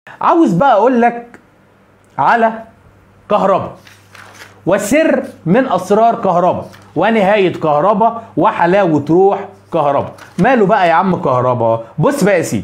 عاوز بقى اقول لك على كهرباء وسر من اسرار كهرباء ونهايه كهرباء وحلاوه روح كهرباء ماله بقى يا عم كهرباء بص بقى يا سيدي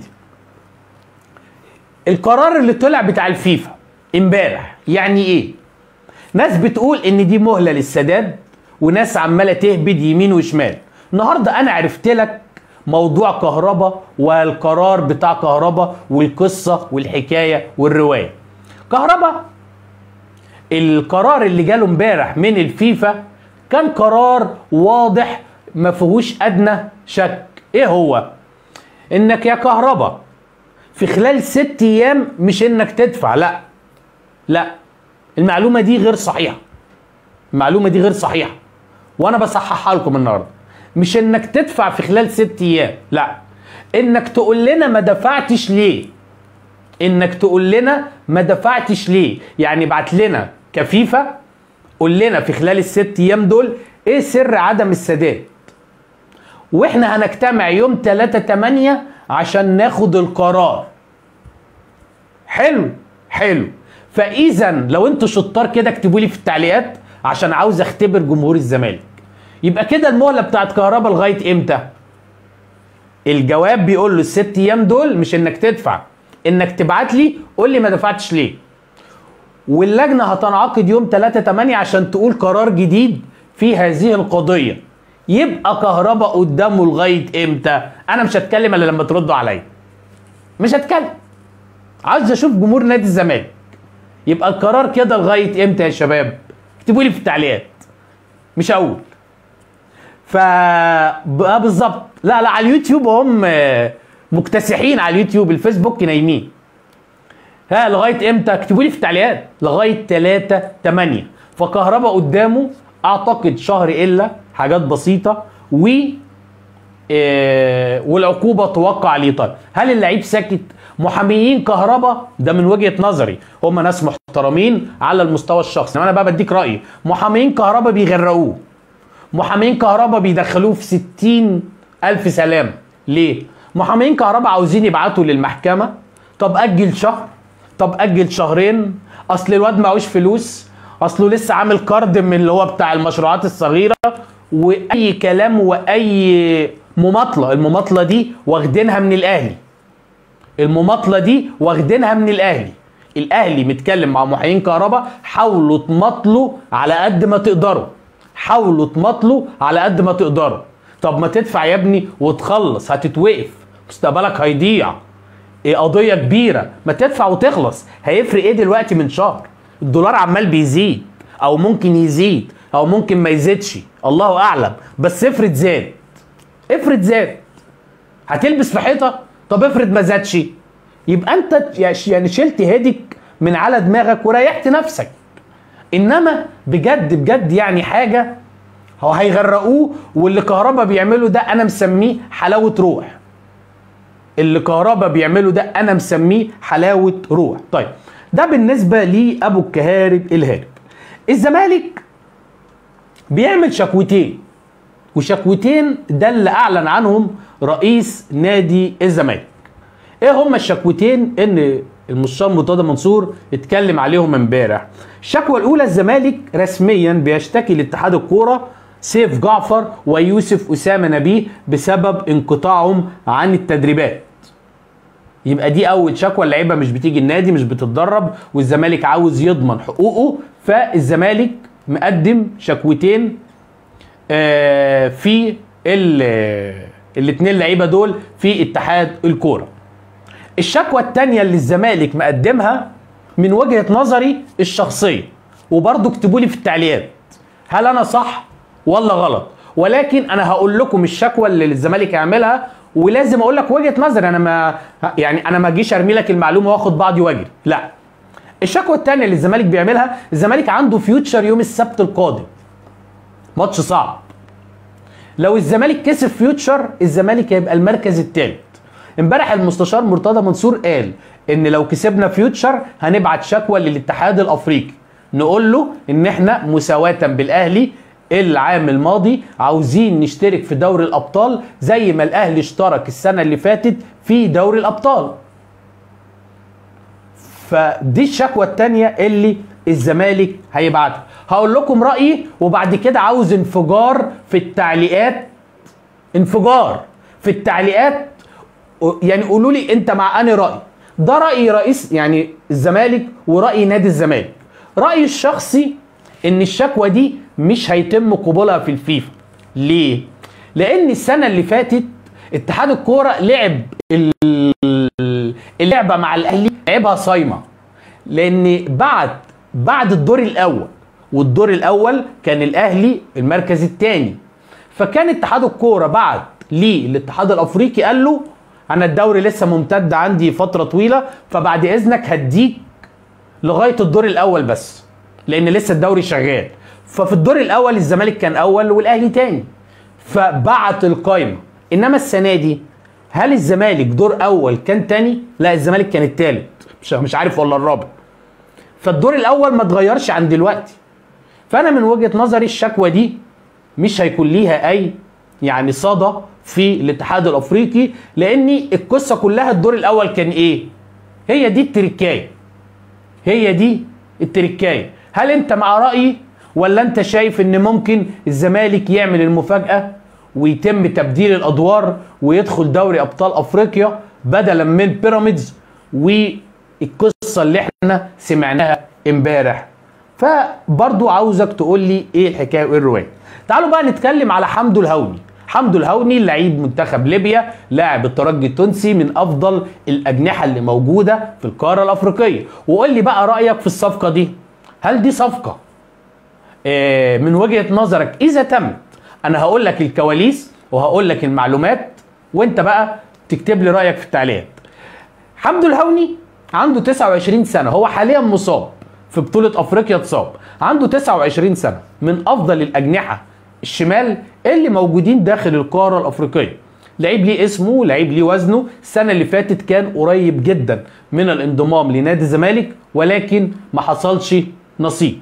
القرار اللي طلع بتاع الفيفا امبارح يعني ايه ناس بتقول ان دي مهله للسداد وناس عماله تهبد يمين وشمال النهارده انا عرفت لك موضوع كهرباء والقرار بتاع كهرباء والقصه والحكايه والروايه كهرباء القرار اللي جاله امبارح من الفيفا كان قرار واضح ما فيهوش ادنى شك ايه هو انك يا كهرباء في خلال ست ايام مش انك تدفع لا لا المعلومه دي غير صحيحه المعلومه دي غير صحيحه وانا بصححها لكم النهارده مش انك تدفع في خلال ست ايام لا انك تقول لنا ما دفعتش ليه انك تقول لنا ما دفعتش ليه يعني ابعت لنا كفيفا قول لنا في خلال الست ايام دول ايه سر عدم السداد واحنا هنجتمع يوم 3 8 عشان ناخد القرار حلو حلو فاذا لو انتوا شطار كده اكتبوا لي في التعليقات عشان عاوز اختبر جمهور الزمالك يبقى كده المهله بتاعت كهربا لغايه امتى الجواب بيقول له الست ايام دول مش انك تدفع انك تبعت لي قول لي ما دفعتش ليه واللجنه هتنعقد يوم 3 8 عشان تقول قرار جديد في هذه القضيه يبقى كهربا قدامه لغايه امتى انا مش هتكلم الا لما تردوا عليا مش هتكلم عاوز اشوف جمهور نادي الزمالك يبقى القرار كده لغايه امتى يا شباب اكتبوا لي في التعليقات مش هقول ف بقى بالظبط لا لا على اليوتيوب هم مكتسحين على اليوتيوب الفيسبوك نايمين ها لغايه امتى اكتبوا لي في التعليقات لغايه 3 8 فكهربا قدامه اعتقد شهر الا حاجات بسيطه و إيه والعقوبه توقع عليه طيب هل اللعيب ساكت محاميين كهربا ده من وجهه نظري هم ناس محترمين على المستوى الشخصي انا بقى بديك رايي محاميين كهربا بيغرقوه محامين كهربا بيدخلوه في 60 ألف سلام ليه؟ محامين كهربا عاوزين يبعتوا للمحكمة طب أجل شهر طب أجل شهرين أصل الواد معهوش فلوس أصله لسه عامل كارد من اللي هو بتاع المشروعات الصغيرة وأي كلام وأي مماطلة المماطلة دي واخدينها من الأهلي المماطلة دي واخدينها من الأهلي الأهلي متكلم مع محامين كهربا حاولوا تماطلوا على قد ما تقدروا حاولوا تماطلوا على قد ما تقدروا طب ما تدفع يا ابني وتخلص هتتوقف مستقبلك هيضيع ايه قضيه كبيره ما تدفع وتخلص هيفرق ايه دلوقتي من شهر الدولار عمال بيزيد او ممكن يزيد او ممكن ما يزيدش الله اعلم بس افرض زاد افرض زاد هتلبس في حيطه طب افرض ما زادش يبقى انت يعني شلت هدك من على دماغك وريحت نفسك انما بجد بجد يعني حاجه هو هيغرقوه واللي كهربا بيعمله ده انا مسميه حلاوه روح اللي كهربا بيعمله ده انا مسميه حلاوه روح طيب ده بالنسبه لابو الكهارب الهارب الزمالك بيعمل شكوتين وشكوتين ده اللي اعلن عنهم رئيس نادي الزمالك ايه هما الشكوتين ان المستشار مرتضى منصور اتكلم عليهم امبارح الشكوى الاولى الزمالك رسميا بيشتكي لاتحاد الكوره سيف جعفر ويوسف اسامه نبيه بسبب انقطاعهم عن التدريبات يبقى دي اول شكوى اللعيبه مش بتيجي النادي مش بتتدرب والزمالك عاوز يضمن حقوقه فالزمالك مقدم شكوتين في الاثنين لعيبه دول في اتحاد الكوره الشكوى التانية اللي الزمالك مقدمها من وجهة نظري الشخصية وبرضه اكتبوا لي في التعليقات هل انا صح ولا غلط ولكن انا هقول لكم الشكوى اللي الزمالك يعملها ولازم اقول لك وجهة نظري انا ما يعني انا ما اجيش ارمي لك المعلومة واخد بعضي واجري لا الشكوى التانية اللي الزمالك بيعملها الزمالك عنده فيوتشر يوم السبت القادم ماتش صعب لو الزمالك كسب فيوتشر الزمالك هيبقى المركز الثالث امبارح المستشار مرتضى منصور قال ان لو كسبنا فيوتشر هنبعت شكوى للاتحاد الافريقي نقول له ان احنا مساواة بالاهلي العام الماضي عاوزين نشترك في دوري الابطال زي ما الاهلي اشترك السنة اللي فاتت في دوري الابطال فدي الشكوى التانية اللي الزمالك هيبعتها هقول لكم رأيي وبعد كده عاوز انفجار في التعليقات انفجار في التعليقات يعني قولوا لي انت مع انهي راي ده راي رئيس يعني الزمالك وراي نادي الزمالك رايي الشخصي ان الشكوى دي مش هيتم قبولها في الفيفا ليه لان السنه اللي فاتت اتحاد الكوره لعب ال- اللعبه مع الاهلي لعبها صايمه لان بعد بعد الدور الاول والدور الاول كان الاهلي المركز الثاني فكان اتحاد الكوره بعت ليه الاتحاد الافريقي قال له انا الدوري لسه ممتد عندي فتره طويله فبعد اذنك هديك لغايه الدور الاول بس لان لسه الدوري شغال ففي الدور الاول الزمالك كان اول والاهلي تاني فبعت القايمه انما السنه دي هل الزمالك دور اول كان تاني لا الزمالك كان التالت مش مش عارف ولا الرابع فالدور الاول ما اتغيرش عن دلوقتي فانا من وجهه نظري الشكوى دي مش هيكون ليها اي يعني صدى في الاتحاد الافريقي لان القصه كلها الدور الاول كان ايه هي دي التركايه هي دي التركايه هل انت مع رايي ولا انت شايف ان ممكن الزمالك يعمل المفاجاه ويتم تبديل الادوار ويدخل دوري ابطال افريقيا بدلا من بيراميدز والقصه اللي احنا سمعناها امبارح فبرضو عاوزك تقول لي ايه الحكايه وايه الروايه تعالوا بقى نتكلم على حمدو الهوني حمدو الهوني لعيب منتخب ليبيا لاعب الترجي التونسي من افضل الاجنحه اللي موجوده في القاره الافريقيه وقول لي بقى رايك في الصفقه دي هل دي صفقه آه، من وجهه نظرك اذا تمت انا هقول لك الكواليس وهقول لك المعلومات وانت بقى تكتب لي رايك في التعليقات حمدو الهوني عنده 29 سنه هو حاليا مصاب في بطوله افريقيا اتصاب عنده 29 سنه من افضل الاجنحه الشمال اللي موجودين داخل القاره الافريقيه لعيب ليه اسمه لعيب ليه وزنه السنه اللي فاتت كان قريب جدا من الانضمام لنادي الزمالك ولكن ما حصلش نصيب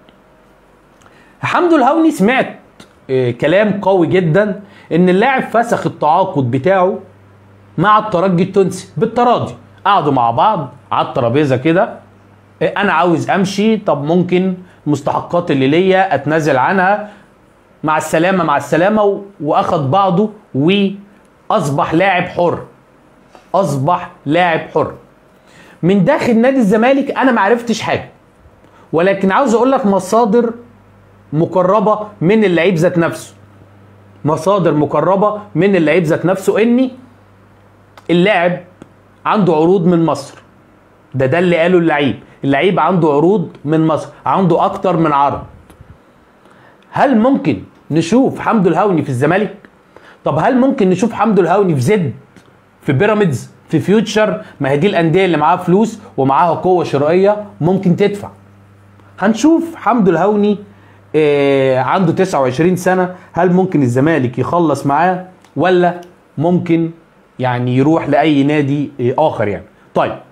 حمدو الهوني سمعت آه، كلام قوي جدا ان اللاعب فسخ التعاقد بتاعه مع الترجي التونسي بالتراضي قعدوا مع بعض على الترابيزه كده آه، انا عاوز امشي طب ممكن مستحقات اللي ليا اتنازل عنها مع السلامه مع السلامه و- واخد بعضه واصبح لاعب حر اصبح لاعب حر من داخل نادي الزمالك انا ما عرفتش حاجه ولكن عاوز اقول لك مصادر مقربه من اللعيب ذات نفسه مصادر مقربه من اللعيب ذات نفسه اني اللاعب عنده عروض من مصر ده ده اللي قاله اللعيب اللعيب عنده عروض من مصر عنده اكتر من عرض هل ممكن نشوف حمدو الهوني في الزمالك طب هل ممكن نشوف حمدو الهوني في زد في بيراميدز في فيوتشر ما هي دي الانديه اللي معاها فلوس ومعاها قوه شرائيه ممكن تدفع هنشوف حمدو الهوني آه، عنده 29 سنه هل ممكن الزمالك يخلص معاه ولا ممكن يعني يروح لاي نادي آه، اخر يعني طيب